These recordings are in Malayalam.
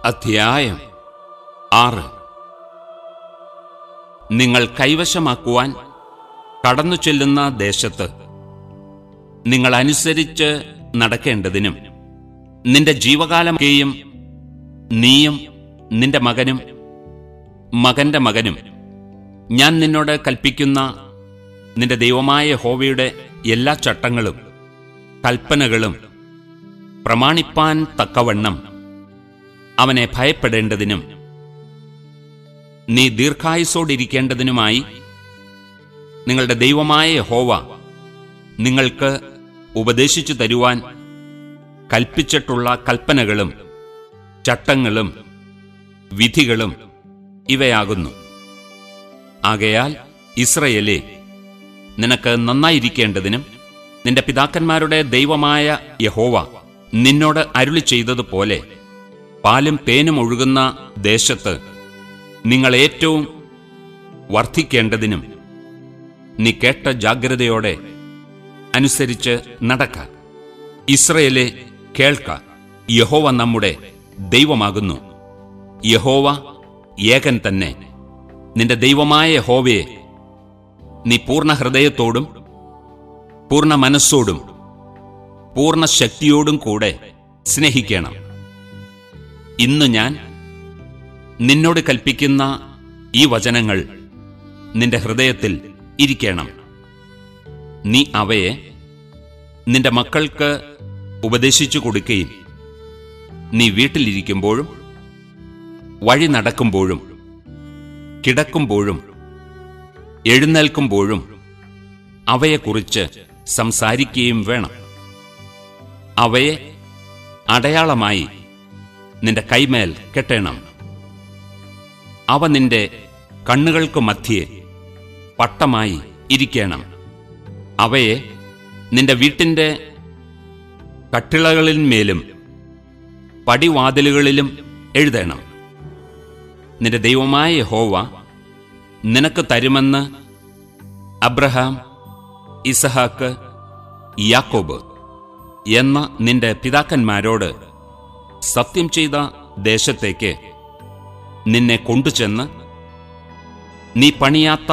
അധ്യായം ആറ് നിങ്ങൾ കൈവശമാക്കുവാൻ കടന്നു ചെല്ലുന്ന ദേശത്ത് നിങ്ങൾ അനുസരിച്ച് നടക്കേണ്ടതിനും നിന്റെ ജീവകാലമൊക്കെയും നീയും നിന്റെ മകനും മകന്റെ മകനും ഞാൻ നിന്നോട് കൽപ്പിക്കുന്ന നിന്റെ ദൈവമായ ഹോവയുടെ എല്ലാ ചട്ടങ്ങളും കൽപ്പനകളും പ്രമാണിപ്പാൻ തക്കവണ്ണം അവനെ ഭയപ്പെടേണ്ടതിനും നീ ദീർഘായുസോടിരിക്കേണ്ടതിനുമായി നിങ്ങളുടെ ദൈവമായ ഹോവ നിങ്ങൾക്ക് ഉപദേശിച്ചു തരുവാൻ കൽപ്പിച്ചിട്ടുള്ള കൽപ്പനകളും ചട്ടങ്ങളും വിധികളും ഇവയാകുന്നു ആകയാൽ ഇസ്രയേലേ നിനക്ക് നന്നായിരിക്കേണ്ടതിനും നിന്റെ പിതാക്കന്മാരുടെ ദൈവമായ യഹോവ നിന്നോട് അരുളി ചെയ്തതുപോലെ പാലും തേനും ഒഴുകുന്ന ദേശത്ത് നിങ്ങൾ ഏറ്റവും വർദ്ധിക്കേണ്ടതിനും നീ കേട്ട ജാഗ്രതയോടെ അനുസരിച്ച് നടക്ക ഇസ്രയേലെ കേൾക്ക യഹോവ നമ്മുടെ ദൈവമാകുന്നു യഹോവ ഏകൻ തന്നെ നിന്റെ ദൈവമായ യഹോവയെ നീ പൂർണ്ണ ഹൃദയത്തോടും പൂർണ്ണ മനസ്സോടും പൂർണ്ണ ശക്തിയോടും കൂടെ സ്നേഹിക്കണം ഇന്ന് ഞാൻ നിന്നോട് കൽപ്പിക്കുന്ന ഈ വചനങ്ങൾ നിന്റെ ഹൃദയത്തിൽ ഇരിക്കണം നീ അവയെ നിന്റെ മക്കൾക്ക് ഉപദേശിച്ചു കൊടുക്കുകയും നീ വീട്ടിലിരിക്കുമ്പോഴും വഴി നടക്കുമ്പോഴും കിടക്കുമ്പോഴും എഴുന്നേൽക്കുമ്പോഴും അവയെക്കുറിച്ച് സംസാരിക്കുകയും വേണം അവയെ അടയാളമായി നിന്റെ കൈമേൽ കെട്ടണം അവ നിന്റെ കണ്ണുകൾക്ക് മധ്യേ പട്ടമായി ഇരിക്കണം അവയെ നിന്റെ വീട്ടിന്റെ കട്ടിളകളിന്മേലും പടിവാതിലുകളിലും എഴുതണം നിന്റെ ദൈവമായ ഹോവ നിനക്ക് തരുമെന്ന് അബ്രഹാം ഇസഹാക്ക് യാക്കോബ് എന്ന നിന്റെ പിതാക്കന്മാരോട് സത്യം ചെയ്ത ദേശത്തേക്ക് നിന്നെ കൊണ്ടുചെന്ന് നീ പണിയാത്ത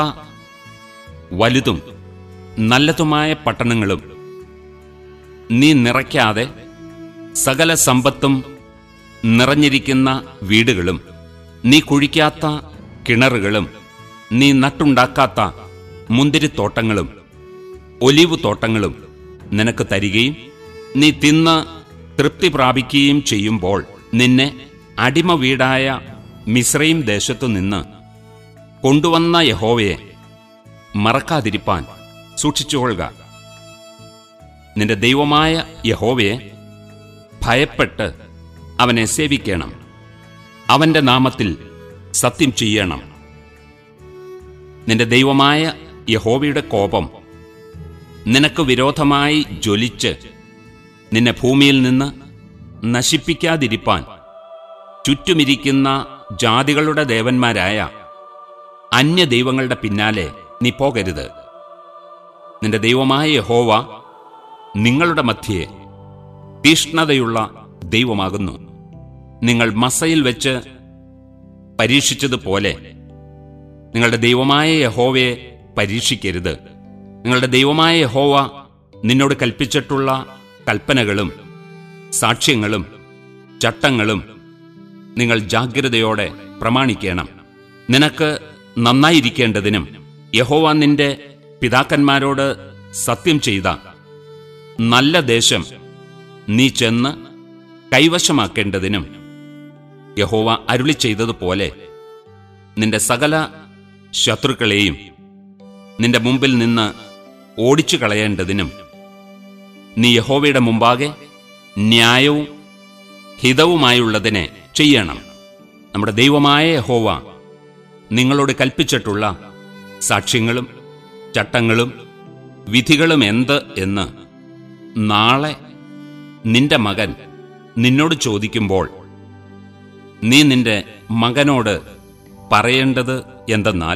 വലുതും നല്ലതുമായ പട്ടണങ്ങളും നീ നിറയ്ക്കാതെ സകല സമ്പത്തും നിറഞ്ഞിരിക്കുന്ന വീടുകളും നീ കുഴിക്കാത്ത കിണറുകളും നീ നട്ടുണ്ടാക്കാത്ത മുന്തിരിത്തോട്ടങ്ങളും ഒലിവ് തോട്ടങ്ങളും നിനക്ക് തരികയും നീ തിന്ന് തൃപ്തി പ്രാപിക്കുകയും ചെയ്യുമ്പോൾ നിന്നെ അടിമ വീടായ മിശ്രയും ദേശത്തു നിന്ന് കൊണ്ടുവന്ന യഹോവയെ മറക്കാതിരിപ്പാൻ സൂക്ഷിച്ചുകൊള്ളുക നിന്റെ ദൈവമായ യഹോവയെ ഭയപ്പെട്ട് അവനെ സേവിക്കണം അവന്റെ നാമത്തിൽ സത്യം ചെയ്യണം നിന്റെ ദൈവമായ യഹോവയുടെ കോപം നിനക്ക് വിരോധമായി ജ്വലിച്ച് നിന്നെ ഭൂമിയിൽ നിന്ന് നശിപ്പിക്കാതിരിപ്പാൻ ചുറ്റുമിരിക്കുന്ന ജാതികളുടെ ദേവന്മാരായ അന്യദൈവങ്ങളുടെ പിന്നാലെ നീ പോകരുത് നിന്റെ ദൈവമായ യഹോവ നിങ്ങളുടെ മധ്യേ തീഷ്ണതയുള്ള ദൈവമാകുന്നു നിങ്ങൾ മസയിൽ വെച്ച് പരീക്ഷിച്ചതുപോലെ നിങ്ങളുടെ ദൈവമായ യഹോവയെ പരീക്ഷിക്കരുത് നിങ്ങളുടെ ദൈവമായ യഹോവ നിന്നോട് കൽപ്പിച്ചിട്ടുള്ള കൽപ്പനകളും സാക്ഷ്യങ്ങളും ചട്ടങ്ങളും നിങ്ങൾ ജാഗ്രതയോടെ പ്രമാണിക്കണം നിനക്ക് നന്നായിരിക്കേണ്ടതിനും യഹോവ നിന്റെ പിതാക്കന്മാരോട് സത്യം ചെയ്ത നല്ല ദേശം നീ ചെന്ന് കൈവശമാക്കേണ്ടതിനും യഹോവ അരുളി ചെയ്തതുപോലെ നിന്റെ സകല ശത്രുക്കളെയും നിന്റെ മുമ്പിൽ നിന്ന് ഓടിച്ചു കളയേണ്ടതിനും നീ യഹോവയുടെ മുമ്പാകെ ന്യായവും ഹിതവുമായുള്ളതിനെ ചെയ്യണം നമ്മുടെ ദൈവമായ യഹോവ നിങ്ങളോട് കൽപ്പിച്ചിട്ടുള്ള സാക്ഷ്യങ്ങളും ചട്ടങ്ങളും വിധികളും എന്ത് എന്ന് നാളെ നിന്റെ മകൻ നിന്നോട് ചോദിക്കുമ്പോൾ നീ നിന്റെ മകനോട് പറയേണ്ടത് എന്തെന്നാൽ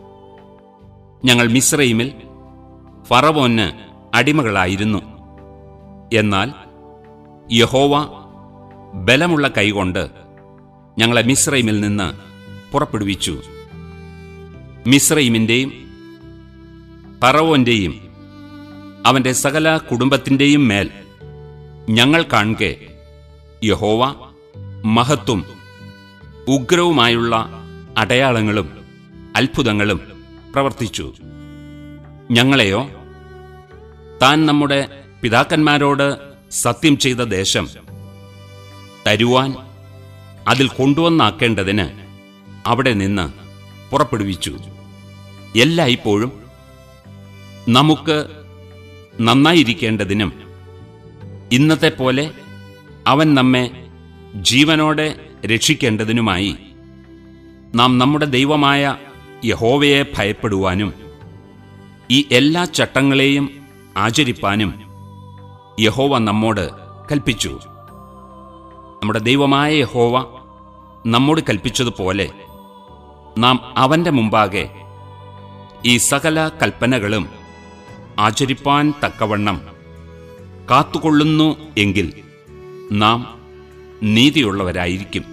ഞങ്ങൾ മിശ്രൈമിൽ ഫറവോന് അടിമകളായിരുന്നു എന്നാൽ യഹോവ ബലമുള്ള കൈകൊണ്ട് ഞങ്ങളെ മിസ്രൈമിൽ നിന്ന് പുറപ്പെടുവിച്ചു മിസ്രൈമിൻ്റെയും പറവോന്റെയും അവന്റെ സകല കുടുംബത്തിൻ്റെയും മേൽ ഞങ്ങൾ കാണുക യഹോവ മഹത്വം ഉഗ്രവുമായുള്ള അടയാളങ്ങളും അത്ഭുതങ്ങളും പ്രവർത്തിച്ചു ഞങ്ങളെയോ താൻ നമ്മുടെ പിതാക്കന്മാരോട് സത്യം ചെയ്ത ദേശം തരുവാൻ അതിൽ കൊണ്ടുവന്നാക്കേണ്ടതിന് അവിടെ നിന്ന് പുറപ്പെടുവിച്ചു എല്ലായ്പ്പോഴും നമുക്ക് നന്നായിരിക്കേണ്ടതിനും ഇന്നത്തെ പോലെ അവൻ നമ്മെ ജീവനോടെ രക്ഷിക്കേണ്ടതിനുമായി നാം നമ്മുടെ ദൈവമായ യഹോവയെ ഭയപ്പെടുവാനും ഈ എല്ലാ ചട്ടങ്ങളെയും ആചരിപ്പാനും യഹോവ നമ്മോട് കൽപ്പിച്ചു നമ്മുടെ ദൈവമായ യഹോവ നമ്മോട് കൽപ്പിച്ചതുപോലെ നാം അവന്റെ മുമ്പാകെ ഈ സകല കൽപ്പനകളും ആചരിപ്പാൻ തക്കവണ്ണം കാത്തുകൊള്ളുന്നു എങ്കിൽ നാം നീതിയുള്ളവരായിരിക്കും